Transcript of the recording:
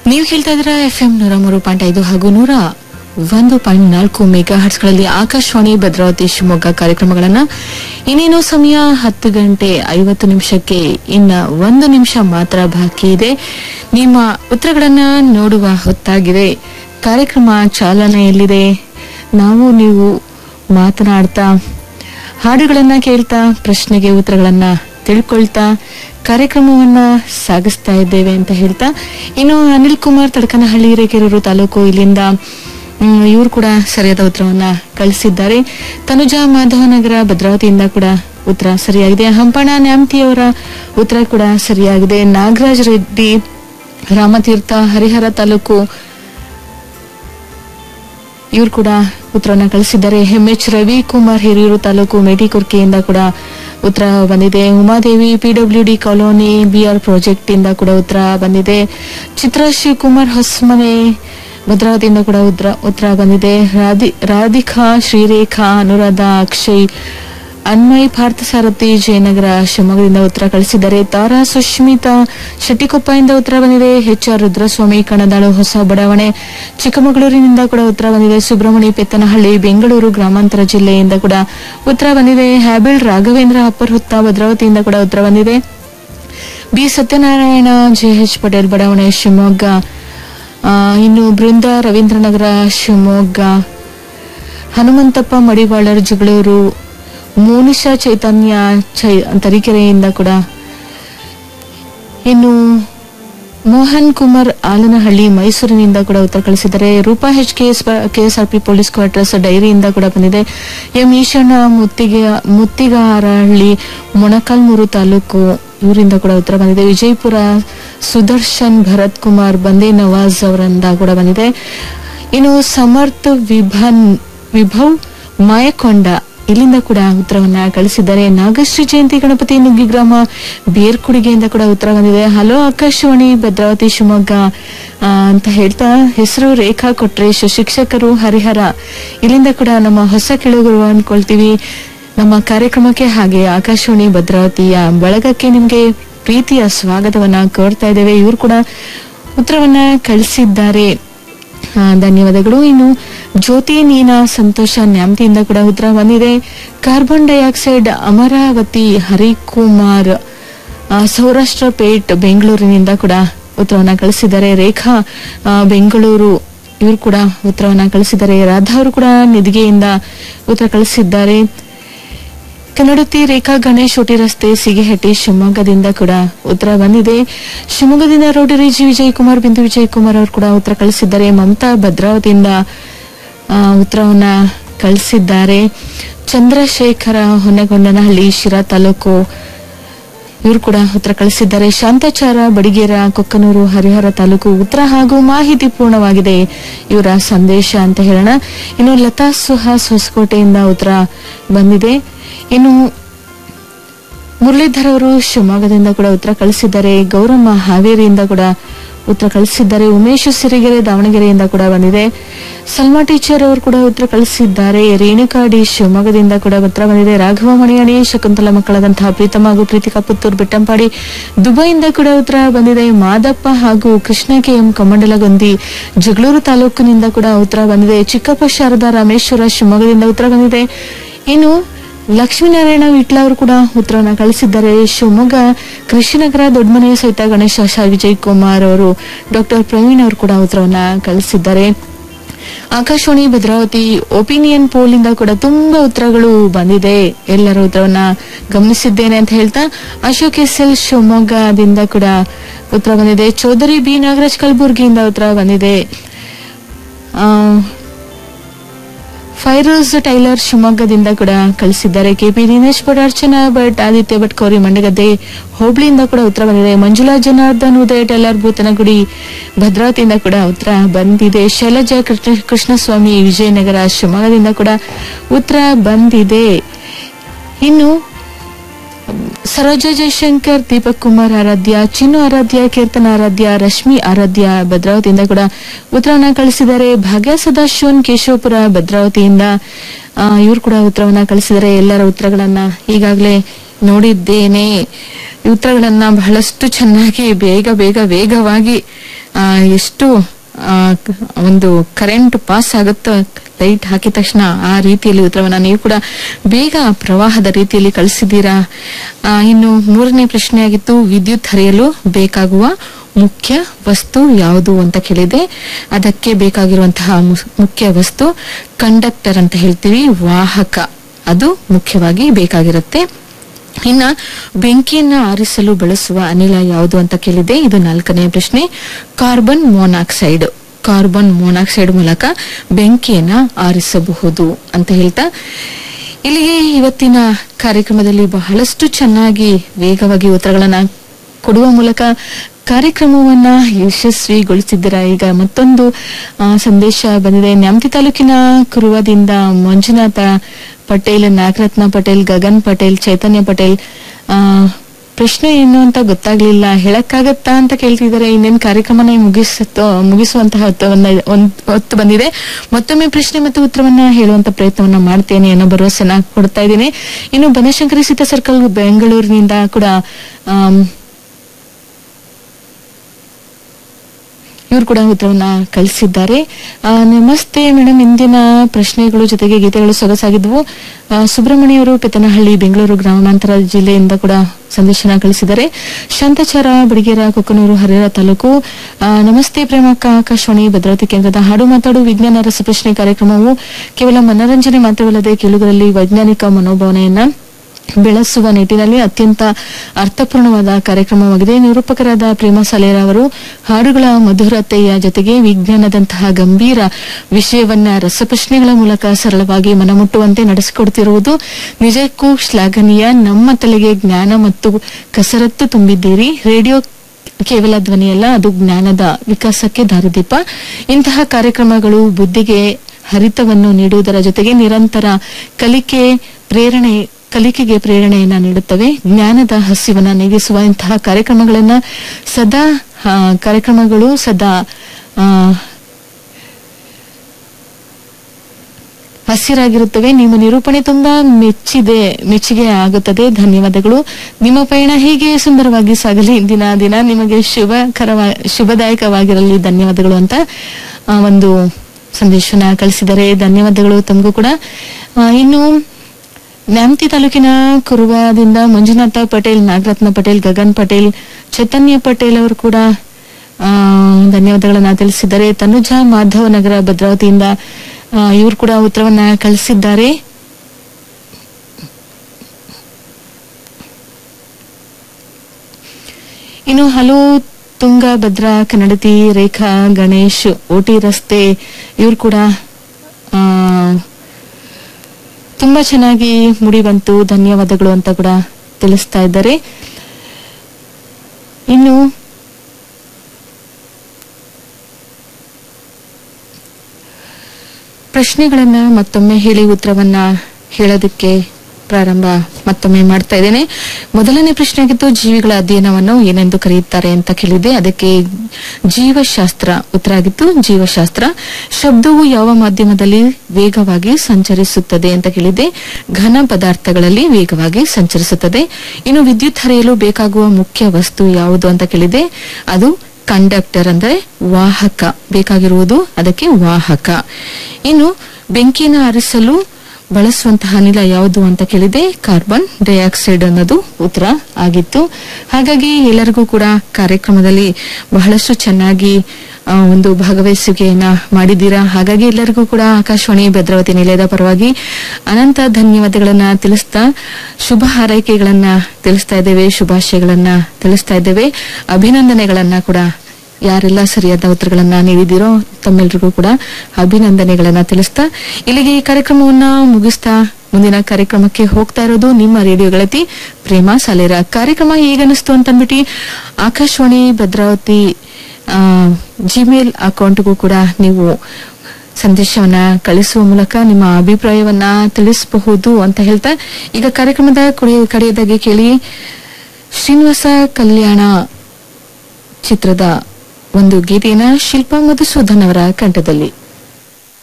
ನೀವು ಕೇಳ್ತಾ ಇದ್ರ ಎಫ್ ಎಂ ನೂರ ಮೂರು ಪಾಯಿಂಟ್ ಐದು ಹಾಗೂ ನೂರ ಒಂದು ಪಾಯಿಂಟ್ ನಾಲ್ಕು ಮೆಗಾ ಹರ್ಟ್ಸ್ಗಳಲ್ಲಿ ಆಕಾಶವಾಣಿ ಭದ್ರಾವತಿ ಶಿವಮೊಗ್ಗ ಕಾರ್ಯಕ್ರಮಗಳನ್ನ ಇನ್ನೇನು ಸಮಯ ಹತ್ತು ಗಂಟೆ ಐವತ್ತು ನಿಮಿಷಕ್ಕೆ ಇನ್ನ ಒಂದು ನಿಮಿಷ ಮಾತ್ರ ಬಾಕಿ ಇದೆ ನಿಮ್ಮ ಉತ್ತರಗಳನ್ನ ನೋಡುವ ಹೊತ್ತಾಗಿದೆ ಕಾರ್ಯಕ್ರಮ ಚಾಲನೆಯಲ್ಲಿದೆ ನಾವು ನೀವು ಮಾತನಾಡ್ತಾ ಹಾಡುಗಳನ್ನ ಕೇಳ್ತಾ ಪ್ರಶ್ನೆಗೆ ಉತ್ತರಗಳನ್ನ ತಿಳ್ಕೊಳ್ತಾ ಕಾರ್ಯಕ್ರಮವನ್ನ ಸಾಗಿಸ್ತಾ ಇದ್ದೇವೆ ಅಂತ ಹೇಳ್ತಾ ಇನ್ನು ಅನಿಲ್ ಕುಮಾರ್ ತಡಕನಹಳ್ಳಿ ಹಿರೇಕೆರೂರು ತಾಲೂಕು ಇಲ್ಲಿಂದ ಇವರು ಕೂಡ ಸರಿಯಾದ ಉತ್ತರವನ್ನ ಕಳಿಸಿದ್ದಾರೆ ತನುಜಾ ಮಾಧವನಗರ ಭದ್ರಾವತಿಯಿಂದ ಕೂಡ ಉತ್ತರ ಸರಿಯಾಗಿದೆ ಹಂಪಣ ನ್ಯಾಮತಿ ಅವರ ಉತ್ತರ ಕೂಡ ಸರಿಯಾಗಿದೆ ನಾಗರಾಜ್ ರೆಡ್ಡಿ ರಾಮತೀರ್ಥ ಹರಿಹರ ತಾಲೂಕು ಇವರು ಕೂಡ ಉತ್ತರವನ್ನ ಕಳಿಸಿದ್ದಾರೆ ಎಂ ಎಚ್ ರವಿಕುಮಾರ್ ಹಿರಿಯೂರು ತಾಲೂಕು ಮೇಟಿಕುರ್ಕೆಯಿಂದ ಕೂಡ ಉತ್ತರ ಬಂದಿದೆ Umadevi PW D colony BR project ಇಂದ ಕೂಡ ಉತ್ತರ ಬಂದಿದೆ ಚಿತ್ರ ಶಿವಕುಮಾರ್ ಹೊಸಮನೆ ಭದ್ರಾವತಿಯಿಂದ ಕೂಡ ಉತ್ತರ ಉತ್ತರ ಬಂದಿದೆ ರಾಧಿ ರಾಧಿಕಾ ಶ್ರೀರೇಖಾ ಅನುರಾಧ ಅಕ್ಷಯ್ ಅನ್ವಯ್ ಪಾರ್ಥಸಾರಥಿ ಜಯನಗರ ಶಿವಮೊಗ್ಗದಿಂದ ಉತ್ತರ ಕಳಿಸಿದ್ದಾರೆ ತಾರಾ ಸುಷ್ಮಿತಾ ಶೆಟ್ಟಿಕೊಪ್ಪದಿಂದ ಉತ್ತರ ಬಂದಿದೆ ಎಚ್ ಆರ್ ರುದ್ರಸ್ವಾಮಿ ಕಣದಾಳು ಹೊಸ ಬಡಾವಣೆ ಚಿಕ್ಕಮಗಳೂರಿನಿಂದ ಕೂಡ ಉತ್ತರ ಬಂದಿದೆ ಸುಬ್ರಹ್ಮಣ್ಯ ಪೆತ್ತನಹಳ್ಳಿ ಬೆಂಗಳೂರು ಗ್ರಾಮಾಂತರ ಜಿಲ್ಲೆಯಿಂದ ಕೂಡ ಉತ್ತರ ಬಂದಿದೆ ಹ್ಯಾಬಿಲ್ ರಾಘವೇಂದ್ರ ಅಪ್ಪರ್ ಹುತ್ತ ಭದ್ರಾವತಿಯಿಂದ ಕೂಡ ಉತ್ತರ ಬಂದಿದೆ ಬಿ ಸತ್ಯನಾರಾಯಣ ಜೆಎಚ್ ಪಟೇಲ್ ಬಡಾವಣೆ ಶಿವಮೊಗ್ಗ ಆ, ಇನ್ನು ಬೃಂದ ರವೀಂದ್ರನಗರ ಶಿವಮೊಗ್ಗ ಹನುಮಂತಪ್ಪ ಮಡಿವಾಳರ್ ಜಗಳೂರು ಮೋನಿಶಾ ಚೈತನ್ಯ ಚೈ ತರೀಕೆರೆಯಿಂದ ಕೂಡ ಇನ್ನು ಮೋಹನ್ ಕುಮಾರ್ ಆಲನಹಳ್ಳಿ ಮೈಸೂರಿನಿಂದ ಕೂಡ ಉತ್ತರ ಕಳಿಸಿದ್ದಾರೆ Roopa H KSRP police quarters ಡೈರಿಯಿಂದ ಕೂಡ ಬಂದಿದೆ ಎಂ ಈಶಣ್ಣ ಮುತ್ತಿಗೆ ಮುತ್ತಿಗಾರಹಳ್ಳಿ ಮೊಣಕಾಲ್ಮೂರು ತಾಲೂಕು ಇವರಿಂದ ಕೂಡ ಉತ್ತರ ಬಂದಿದೆ ವಿಜಯಪುರ ಸುದರ್ಶನ್ ಭರತ್ ಕುಮಾರ್ ಬಂದೇ ನವಾಜ್ ಅವರಿಂದ ಕೂಡ ಬಂದಿದೆ ಇನ್ನು ಸಮರ್ಥ್ ವಿಭನ್ ವಿಭವ್ ಮಾಯಕೊಂಡ ಇಲ್ಲಿಂದ ಕೂಡ ಉತ್ತರವನ್ನ ಕಳಿಸಿದ್ದಾರೆ ನಾಗಶ್ರೀ ಜಯಂತಿ ಗಣಪತಿ ನುಗ್ಗಿ ಗ್ರಾಮ ಬೇರ್ಕುಡಿಗೆಯಿಂದ ಕೂಡ ಉತ್ತರ ಬಂದಿದೆ ಹಲೋ ಆಕಾಶವಾಣಿ ಭದ್ರಾವತಿ ಶಿವಮೊಗ್ಗ ಆ, ಅಂತ ಹೇಳ್ತಾ ಹೆಸರು ರೇಖಾ ಕೊಟ್ರೇಶ್ ಶಿಕ್ಷಕರು ಹರಿಹರ ಇಲ್ಲಿಂದ ಕೂಡ ನಮ್ಮ ಹೊಸ ಕೆಳಗುರು ಅನ್ಕೊಳ್ತೀವಿ ನಮ್ಮ ಕಾರ್ಯಕ್ರಮಕ್ಕೆ ಹಾಗೆ ಆಕಾಶವಾಣಿ ಭದ್ರಾವತಿಯ ಬಳಗಕ್ಕೆ ನಿಮ್ಗೆ ಪ್ರೀತಿಯ ಸ್ವಾಗತವನ್ನ ಕೋರ್ತಾ ಇದ್ದೇವೆ ಇವರು ಕೂಡ ಉತ್ತರವನ್ನ ಕಳಿಸಿದ್ದಾರೆ ಆ, ಧನ್ಯವಾದಗಳು ಇನ್ನು ಜ್ಯೋತಿ ನೀನಾ ಸಂತೋಷ ನ್ಯಾಮತಿಯಿಂದ ಕೂಡ ಉತ್ತರ ಬಂದಿದೆ ಕಾರ್ಬನ್ ಡೈಆಕ್ಸೈಡ್ ಅಮರಾವತಿ ಹರಿಕುಮಾರ್ ಆ, ಸೌರಾಷ್ಟ್ರ ಪೇಟ್ ಬೆಂಗಳೂರಿನಿಂದ ಕೂಡ ಉತ್ತರವನ್ನ ಕಳಿಸಿದ್ದಾರೆ ರೇಖಾ ಆ, ಬೆಂಗಳೂರು ಇವರು ಕೂಡ ಉತ್ತರವನ್ನ ಕಳಿಸಿದ್ದಾರೆ ರಾಧಾ ಅವರು ಕೂಡ ನಿಧಿಗೆಯಿಂದ ಉತ್ತರ ಕಳಿಸಿದ್ದಾರೆ ಕನ್ನಡತಿ ರೇಖಾ ಗಣೇಶ್ ಒಟಿ ರಸ್ತೆ ಸಿಗೆಹಟ್ಟಿ ಶಿವಮೊಗ್ಗದಿಂದ ಕೂಡ ಉತ್ತರ ಬಂದಿದೆ ಶಿವಮೊಗ್ಗದಿಂದ ರೋಟರಿ ಜಿ ವಿಜಯ್ ಕುಮಾರ್ ಬಿಂದು ವಿಜಯ್ ಕುಮಾರ್ ಅವರು ಕೂಡ ಉತ್ತರ ಕಳಿಸಿದ್ದಾರೆ ಮಮತಾ ಭದ್ರಾವತಿಯಿಂದ ಆ, ಉತ್ತರವನ್ನ ಕಳಿಸಿದ್ದಾರೆ ಚಂದ್ರಶೇಖರ ಹೊನ್ನಗೊಂಡನಹಳ್ಳಿ ಶಿರಾ ತಾಲೂಕು ಇವರು ಕೂಡ ಉತ್ತರ ಕಳಿಸಿದ್ದಾರೆ ಶಾಂತಾಚಾರ ಬಡಿಗೇರ ಕೊಕ್ಕನೂರು ಹರಿಹರ ತಾಲೂಕು ಉತ್ತರ ಹಾಗೂ ಮಾಹಿತಿ ಪೂರ್ಣವಾಗಿದೆ ಇವರ ಸಂದೇಶ ಅಂತ ಹೇಳೋಣ ಇನ್ನು ಲತಾ ಸುಹಾಸ್ ಹೊಸಕೋಟೆಯಿಂದ ಉತ್ತರ ಬಂದಿದೆ ಇನ್ನು ಮುರಳೀಧರ್ ಅವರು ಶಿವಮೊಗ್ಗದಿಂದ ಕೂಡ ಉತ್ತರ ಕಳಿಸಿದ್ದಾರೆ ಗೌರಮ್ಮ ಹಾವೇರಿಯಿಂದ ಕೂಡ ಉತ್ತರ ಕಳಿಸಿದ್ದಾರೆ ಉಮೇಶ್ ಸಿರಿಗೆರೆ ದಾವಣಗೆರೆಯಿಂದ ಕೂಡ ಬಂದಿದೆ ಸಲ್ಮಾ ಟೀಚರ್ ಅವರು ಕೂಡ ಉತ್ತರ ಕಳಿಸಿದ್ದಾರೆ ರೇಣುಕಾ ಡಿ ಶಿವಮೊಗ್ಗದಿಂದ ಕೂಡ ಉತ್ತರ ಬಂದಿದೆ ರಾಘವ ಮಣಿಯಣಿ ಶಕುಂತಲ ಮಕ್ಕಳಾದಂತಹ ಪ್ರೀತಮ ಹಾಗೂ ಪ್ರೀತಿಕಾ ಪುತ್ತೂರು ಬೆಟ್ಟಂಪಾಡಿ ದುಬೈಯಿಂದ ಕೂಡ ಉತ್ತರ ಬಂದಿದೆ ಮಾದಪ್ಪ ಹಾಗೂ ಕೃಷ್ಣ ಕೆ ಎಂ ಕಮಂಡಲಗೊಂದಿ ಜಗಳೂರು ತಾಲೂಕಿನಿಂದ ಕೂಡ ಉತ್ತರ ಬಂದಿದೆ ಚಿಕ್ಕಪ್ಪ ಶಾರದಾ ರಾಮೇಶ್ವರ ಶಿವಮೊಗ್ಗದಿಂದ ಉತ್ತರ ಬಂದಿದೆ ಇನ್ನು ಲಕ್ಷ್ಮೀನಾರಾಯಣ ವಿಟ್ಲ ಅವರು ಕೂಡ ಉತ್ತರವನ್ನ ಕಳಿಸಿದ್ದಾರೆ ಶಿವಮೊಗ್ಗ ಕೃಷಿನಗರ ದೊಡ್ಡಮನೆಯ ಸಹಿತ ಗಣೇಶ ಶಾ ವಿಜಯ್ ಕುಮಾರ್ ಅವರು ಡಾಕ್ಟರ್ ಪ್ರವೀಣ್ ಅವರು ಕೂಡ ಉತ್ತರವನ್ನ ಕಳಿಸಿದ್ದಾರೆ ಆಕಾಶವಾಣಿ ಭದ್ರಾವತಿ ಒಪಿನಿಯನ್ ಪೋಲ್ ಇಂದ ಕೂಡ ತುಂಬಾ ಉತ್ತರಗಳು ಬಂದಿದೆ ಎಲ್ಲರ ಉತ್ತರವನ್ನ ಗಮನಿಸಿದ್ದೇನೆ ಅಂತ ಹೇಳ್ತಾ ಅಶೋಕ್ ಎಸ್ ಎಲ್ ಶಿವಮೊಗ್ಗದಿಂದ ಕೂಡ ಉತ್ತರ ಬಂದಿದೆ ಚೌಧರಿ ಬಿ ನಾಗರಾಜ್ ಕಲಬುರ್ಗಿಯಿಂದ ಉತ್ತರ ಬಂದಿದೆ ಆ, ಫೈರೋಜ್ ಟೈಲರ್ ಶಿವಮೊಗ್ಗದಿಂದ ಕೂಡ ಕಳಿಸಿದ್ದಾರೆ ಕೆಪಿ ದಿನೇಶ್ ಭಟ್ ಅರ್ಚನಾ ಭಟ್ ಆದಿತ್ಯ ಭಟ್ ಕೌರಿ ಮಂಡಗದ್ದೆ ಹೋಬಳಿಯಿಂದ ಕೂಡ ಉತ್ತರ ಬಂದಿದೆ ಮಂಜುಳಾ ಜನಾರ್ದನ್ ಉದಯ ಟೈಲರ್ ಭೂತನಗುಡಿ ಭದ್ರಾವತಿಯಿಂದ ಕೂಡ ಉತ್ತರ ಬಂದಿದೆ ಶೈಲಜಾ ಕೃಷ್ಣ ಕೃಷ್ಣಸ್ವಾಮಿ ವಿಜಯನಗರ ಶಿವಮೊಗ್ಗದಿಂದ ಕೂಡ ಉತ್ತರ ಬಂದಿದೆ ಇನ್ನು ಸರೋಜ ಜಯಶಂಕರ್ ದೀಪಕ್ ಕುಮಾರ್ ಆರಾಧ್ಯ ಚಿನ್ನು ಆರಾಧ್ಯ ಕೀರ್ತನ ಆರಾಧ್ಯ ರಶ್ಮಿ ಆರಾಧ್ಯ ಭದ್ರಾವತಿಯಿಂದ ಕೂಡ ಉತ್ತರವನ್ನ ಕಳಿಸಿದ್ದಾರೆ ಭಾಗ್ಯ ಸದಾಶಿವನ್ ಕೇಶವಪುರ ಭದ್ರಾವತಿಯಿಂದ ಇವರು ಕೂಡ ಉತ್ತರವನ್ನ ಕಳಿಸಿದ್ದಾರೆ ಎಲ್ಲರ ಉತ್ತರಗಳನ್ನ ಈಗಾಗಲೇ ನೋಡಿದ್ದೇನೆ ಈ ಉತ್ತರಗಳನ್ನ ಬಹಳಷ್ಟು ಚೆನ್ನಾಗಿ ಬೇಗ ಬೇಗ ವೇಗವಾಗಿ ಆ, ಎಷ್ಟು ಆ, ಕ- ಒಂದು ಕರೆಂಟ್ ಪಾಸ್ ಆಗುತ್ತೋ ಲೈಟ್ ಹಾಕಿದ ತಕ್ಷಣ ಆ ರೀತಿಯಲ್ಲಿ ಉತ್ತರವನ್ನ ನೀವು ಕೂಡ ಬೇಗ ಪ್ರವಾಹದ ರೀತಿಯಲ್ಲಿ ಕಳಿಸಿದ್ದೀರಾ ಆ, ಇನ್ನು ಮೂರನೇ ಪ್ರಶ್ನೆ ಆಗಿತ್ತು ವಿದ್ಯುತ್ ಹರಿಯಲು ಬೇಕಾಗುವ ಮುಖ್ಯ ವಸ್ತು ಯಾವುದು ಅಂತ ಕೇಳಿದೆ ಅದಕ್ಕೆ ಬೇಕಾಗಿರುವಂತಹ ಮು- ಮುಖ್ಯ ವಸ್ತು ಕಂಡಕ್ಟರ್ ಅಂತ ಹೇಳ್ತೀವಿ ವಾಹಕ ಅದು ಮುಖ್ಯವಾಗಿ ಬೇಕಾಗಿರುತ್ತೆ ಇನ್ನ ಬೆಂಕಿಯನ್ನ ಆರಿಸಲು ಬಳಸುವ ಅನಿಲ ಯಾವುದು ಅಂತ ಕೇಳಿದೆ ಇದು ನಾಲ್ಕನೇ ಪ್ರಶ್ನೆ ಕಾರ್ಬನ್ ಮೊನಾಕ್ಸೈಡ್ ಕಾರ್ಬನ್ ಮೊನಾಕ್ಸೈಡ್ ಮೂಲಕ ಬೆಂಕಿಯನ್ನ ಆರಿಸಬಹುದು ಅಂತ ಹೇಳ್ತಾ ಇಲ್ಲಿಗೆ ಇವತ್ತಿನ ಕಾರ್ಯಕ್ರಮದಲ್ಲಿ ಬಹಳಷ್ಟು ಚೆನ್ನಾಗಿ ವೇಗವಾಗಿ ಉತ್ತರಗಳನ್ನ ಕೊಡುವ ಮೂಲಕ ಕಾರ್ಯಕ್ರಮವನ್ನ ಯಶಸ್ವಿಗೊಳಿಸಿದ್ದೀರಾ ಈಗ ಮತ್ತೊಂದು ಆ, ಸಂದೇಶ ಬಂದಿದೆ ನ್ಯಾಮತಿ ತಾಲೂಕಿನ ಕುರುವದಿಂದ ಮಂಜುನಾಥ ಪಟೇಲ್ ನಾಗರತ್ನ ಪಟೇಲ್ ಗಗನ್ ಪಟೇಲ್ ಚೈತನ್ಯ ಪಟೇಲ್ ಆ, ಪ್ರಶ್ನೆ ಏನು ಅಂತ ಗೊತ್ತಾಗ್ಲಿಲ್ಲ ಹೇಳಕ್ಕಾಗತ್ತಾ ಅಂತ ಕೇಳ್ತಿದ್ದಾರೆ ಇನ್ನೇನ್ ಕಾರ್ಯಕ್ರಮನ ಮುಗಿಸ ಮುಗಿಸುವಂತಹ ಹೊತ್ತು ಬಂದ- ಒಂದ್- ಹೊತ್ತು ಬಂದಿದೆ ಮತ್ತೊಮ್ಮೆ ಪ್ರಶ್ನೆ ಮತ್ತು ಉತ್ತರವನ್ನ ಹೇಳುವಂತ ಪ್ರಯತ್ನವನ್ನ ಮಾಡ್ತೇನೆ ಅನ್ನೋ ಭರವಸೆನ ಕೊಡ್ತಾ ಇದ್ದೀನಿ ಇನ್ನು ಬನಶಂಕರಿ ಸೀತಾ ಸರ್ಕಲ್ ಬೆಂಗಳೂರಿನಿಂದ ಕೂಡ ಆಮ್, ಇವರು ಕೂಡ ಉತ್ತರವನ್ನ ಕಳಿಸಿದ್ದಾರೆ ಆ, ನಮಸ್ತೆ ಮೇಡಮ್ ಇಂದಿನ ಪ್ರಶ್ನೆಗಳು ಜೊತೆಗೆ ಗೀತೆಗಳು ಸೊಗಸಾಗಿದ್ವು ಆ, ಸುಬ್ರಹ್ಮಣ್ಯ ಅವರು ಪೆತ್ತನಹಳ್ಳಿ ಬೆಂಗಳೂರು ಗ್ರಾಮಾಂತರ ಜಿಲ್ಲೆಯಿಂದ ಕೂಡ ಸಂದೇಶನ ಕಳಿಸಿದ್ದಾರೆ ಶಾಂತಾಚಾರ ಬಡಿಗೇರ ಕೊಕ್ಕನೂರು ಹರಿಹರ ತಾಲೂಕು ಆ, ನಮಸ್ತೆ ಪ್ರೇಮಕ್ಕ ಆಕಾಶವಾಣಿ ಭದ್ರಾವತಿ ಕೇಂದ್ರದ ಹಾಡು ಮಾತಾಡು ವಿಜ್ಞಾನ ರಸಪ್ರಶ್ನೆ ಕಾರ್ಯಕ್ರಮವು ಕೇವಲ ಮನರಂಜನೆ ಮಾತ್ರವಲ್ಲದೆ ಕೇಳುಗರಲ್ಲಿ ವೈಜ್ಞಾನಿಕ ಮನೋಭಾವನೆಯನ್ನ ಬೆಳೆಸುವ ನಿಟ್ಟಿನಲ್ಲಿ ಅತ್ಯಂತ ಅರ್ಥಪೂರ್ಣವಾದ ಕಾರ್ಯಕ್ರಮವಾಗಿದೆ ನಿರೂಪಕರಾದ ಪ್ರೇಮ ಸಲೇರ ಅವರು ಹಾಡುಗಳ ಮಧುರತೆಯ ಜೊತೆಗೆ ವಿಜ್ಞಾನದಂತಹ ಗಂಭೀರ ವಿಷಯವನ್ನ ರಸಪ್ರಶ್ನೆಗಳ ಮೂಲಕ ಸರಳವಾಗಿ ಮನಮುಟ್ಟುವಂತೆ ನಡೆಸಿಕೊಡ್ತಿರುವುದು ನಿಜಕ್ಕೂ ಶ್ಲಾಘನೀಯ ನಮ್ಮ ತಲೆಗೆ ಜ್ಞಾನ ಮತ್ತು ಕಸರತ್ತು ತುಂಬಿದ್ದೀರಿ ರೇಡಿಯೋ ಕೇವಲ ಧ್ವನಿಯಲ್ಲ ಅದು ಜ್ಞಾನದ ವಿಕಾಸಕ್ಕೆ ದಾರಿದೀಪ ಇಂತಹ ಕಾರ್ಯಕ್ರಮಗಳು ಬುದ್ಧಿಗೆ ಹರಿತವನ್ನು ನೀಡುವುದರ ಜೊತೆಗೆ ನಿರಂತರ ಕಲಿಕೆ ಪ್ರೇರಣೆ ಕಲಿಕೆಗೆ ಪ್ರೇರಣೆಯನ್ನ ನೀಡುತ್ತವೆ ಜ್ಞಾನದ ಹಸಿವನ್ನ ನೀಗಿಸುವ ಇಂತಹ ಕಾರ್ಯಕ್ರಮಗಳನ್ನ ಸದಾ ಆ, ಕಾರ್ಯಕ್ರಮಗಳು ಸದಾ ಆ, ಹಸಿರಾಗಿರುತ್ತವೆ ನಿಮ್ಮ ನಿರೂಪಣೆ ತುಂಬಾ ಮೆಚ್ಚಿದೆ ಮೆಚ್ಚುಗೆ ಆಗುತ್ತದೆ ಧನ್ಯವಾದಗಳು ನಿಮ್ಮ ಪಯಣ ಹೀಗೆ ಸುಂದರವಾಗಿ ಸಾಗಲಿ ಇಂದಿನ ದಿನ ನಿಮಗೆ ಶುಭಕರವ ಶುಭದಾಯಕವಾಗಿರಲಿ ಧನ್ಯವಾದಗಳು ಅಂತ ಆ, ಒಂದು ಸಂದೇಶನ ಕಳಿಸಿದ್ದಾರೆ ಧನ್ಯವಾದಗಳು ತಮಗೂ ಕೂಡ ಆ, ಇನ್ನು ನ್ಯಾಮತಿ ತಾಲೂಕಿನ ಕುರುವಾದಿಂದ ಮಂಜುನಾಥ ಪಟೇಲ್ ನಾಗರತ್ನ ಪಟೇಲ್ ಗಗನ್ ಪಟೇಲ್ ಚೈತನ್ಯ ಪಟೇಲ್ ಅವರು ಕೂಡ ಆ, ಧನ್ಯವಾದಗಳನ್ನ ತಿಳಿಸಿದ್ದಾರೆ ತನುಜಾ ಮಾಧವ ನಗರ ಭದ್ರಾವತಿಯಿಂದ ಇವರು ಕೂಡ ಉತ್ತರವನ್ನ ಕಳಿಸಿದ್ದಾರೆ ಇನ್ನು ಹಲೋ ತುಂಗಭದ್ರಾ ಕನ್ನಡತಿ ರೇಖಾ ಗಣೇಶ್ ಓಟಿ ರಸ್ತೆ ಇವರು ಕೂಡ ಆ, ತುಂಬಾ ಚೆನ್ನಾಗಿ ಮುಡಿ ಬಂತು ಧನ್ಯವಾದಗಳು ಅಂತ ಕೂಡ ತಿಳಿಸ್ತಾ ಇದ್ದಾರೆ ಇನ್ನು ಪ್ರಶ್ನೆಗಳನ್ನ ಮತ್ತೊಮ್ಮೆ ಹೇಳಿ ಉತ್ತರವನ್ನ ಹೇಳೋದಕ್ಕೆ ಪ್ರಾರಂಭ ಮತ್ತೊಮ್ಮೆ ಮಾಡ್ತಾ ಇದ್ದೇನೆ ಮೊದಲನೇ ಪ್ರಶ್ನೆ ಆಗಿತ್ತು ಜೀವಿಗಳ ಅಧ್ಯಯನವನ್ನು ಏನೆಂದು ಕರೆಯುತ್ತಾರೆ ಅಂತ ಕೇಳಿದೆ ಅದಕ್ಕೆ ಜೀವಶಾಸ್ತ್ರ ಉತ್ತರ ಆಗಿತ್ತು ಜೀವಶಾಸ್ತ್ರ ಶಬ್ದವು ಯಾವ ಮಾಧ್ಯಮದಲ್ಲಿ ವೇಗವಾಗಿ ಸಂಚರಿಸುತ್ತದೆ ಅಂತ ಕೇಳಿದೆ ಘನ ಪದಾರ್ಥಗಳಲ್ಲಿ ವೇಗವಾಗಿ ಸಂಚರಿಸುತ್ತದೆ ಇನ್ನು ವಿದ್ಯುತ್ ಹರಿಯಲು ಬೇಕಾಗುವ ಮುಖ್ಯ ವಸ್ತು ಯಾವುದು ಅಂತ ಕೇಳಿದೆ ಅದು ಕಂಡಕ್ಟರ್ ಅಂದರೆ ವಾಹಕ ಬೇಕಾಗಿರುವುದು ಅದಕ್ಕೆ ವಾಹಕ ಇನ್ನು ಬೆಂಕಿಯನ್ನು ಆರಿಸಲು ಬಳಸುವಂತಹ ಅನಿಲ ಯಾವುದು ಅಂತ ಕೇಳಿದೆ ಕಾರ್ಬನ್ ಡೈಆಕ್ಸೈಡ್ ಅನ್ನೋದು ಉತ್ತರ ಆಗಿತ್ತು ಹಾಗಾಗಿ ಎಲ್ಲರಿಗೂ ಕೂಡ ಕಾರ್ಯಕ್ರಮದಲ್ಲಿ ಬಹಳಷ್ಟು ಚೆನ್ನಾಗಿ ಆ, ಒಂದು ಭಾಗವಹಿಸುವಿಕೆಯನ್ನ ಮಾಡಿದ್ದೀರಾ ಹಾಗಾಗಿ ಎಲ್ಲರಿಗೂ ಕೂಡ ಆಕಾಶವಾಣಿ ಭದ್ರಾವತಿ ನಿಲಯದ ಪರವಾಗಿ ಅನಂತ ಧನ್ಯವಾದಗಳನ್ನ ತಿಳಿಸ್ತಾ ಶುಭ ಹಾರೈಕೆಗಳನ್ನ ತಿಳಿಸ್ತಾ ಇದ್ದೇವೆ ಶುಭಾಶಯಗಳನ್ನ ತಿಳಿಸ್ತಾ ಇದ್ದೇವೆ ಅಭಿನಂದನೆಗಳನ್ನ ಕೂಡ ಯಾರೆಲ್ಲ ಸರಿಯಾದ ಉತ್ತರಗಳನ್ನ ನೀಡಿದಿರೋ ತಮ್ಮೆಲ್ಲರಿಗೂ ಕೂಡ ಅಭಿನಂದನೆಗಳನ್ನ ತಿಳಿಸ್ತಾ ಇಲ್ಲಿಗೆ ಈ ಕಾರ್ಯಕ್ರಮವನ್ನ ಮುಗಿಸ್ತಾ ಮುಂದಿನ ಕಾರ್ಯಕ್ರಮಕ್ಕೆ ಹೋಗ್ತಾ ಇರೋದು ನಿಮ್ಮ ರೇಡಿಯೋ ಗೆಳತಿ ಪ್ರೇಮ ಸಾಲೇರ ಕಾರ್ಯಕ್ರಮ ಹೇಗನಿಸ್ತು ಅಂತ ಅಂದ್ಬಿಟ್ಟು ಆಕಾಶವಾಣಿ ಭದ್ರಾವತಿ ಆ, ಜಿಮೇಲ್ ಅಕೌಂಟ್ಗೂ ಕೂಡ ನೀವು ಸಂದೇಶವನ್ನ ಕಳಿಸುವ ಮೂಲಕ ನಿಮ್ಮ ಅಭಿಪ್ರಾಯವನ್ನ ತಿಳಿಸಬಹುದು ಅಂತ ಹೇಳ್ತಾ ಈಗ ಕಾರ್ಯಕ್ರಮದ ಕೊನೆ- ಕಡೆಯದಾಗಿ ಕೇಳಿ ಶ್ರೀನಿವಾಸ ಕಲ್ಯಾಣ ಚಿತ್ರದ ಒಂದು ಗೀತೆಯನ್ನ ಶಿಲ್ಪಾ ಮಧುಸೂದನ್ ಅವರ ಕಂಠದಲ್ಲಿ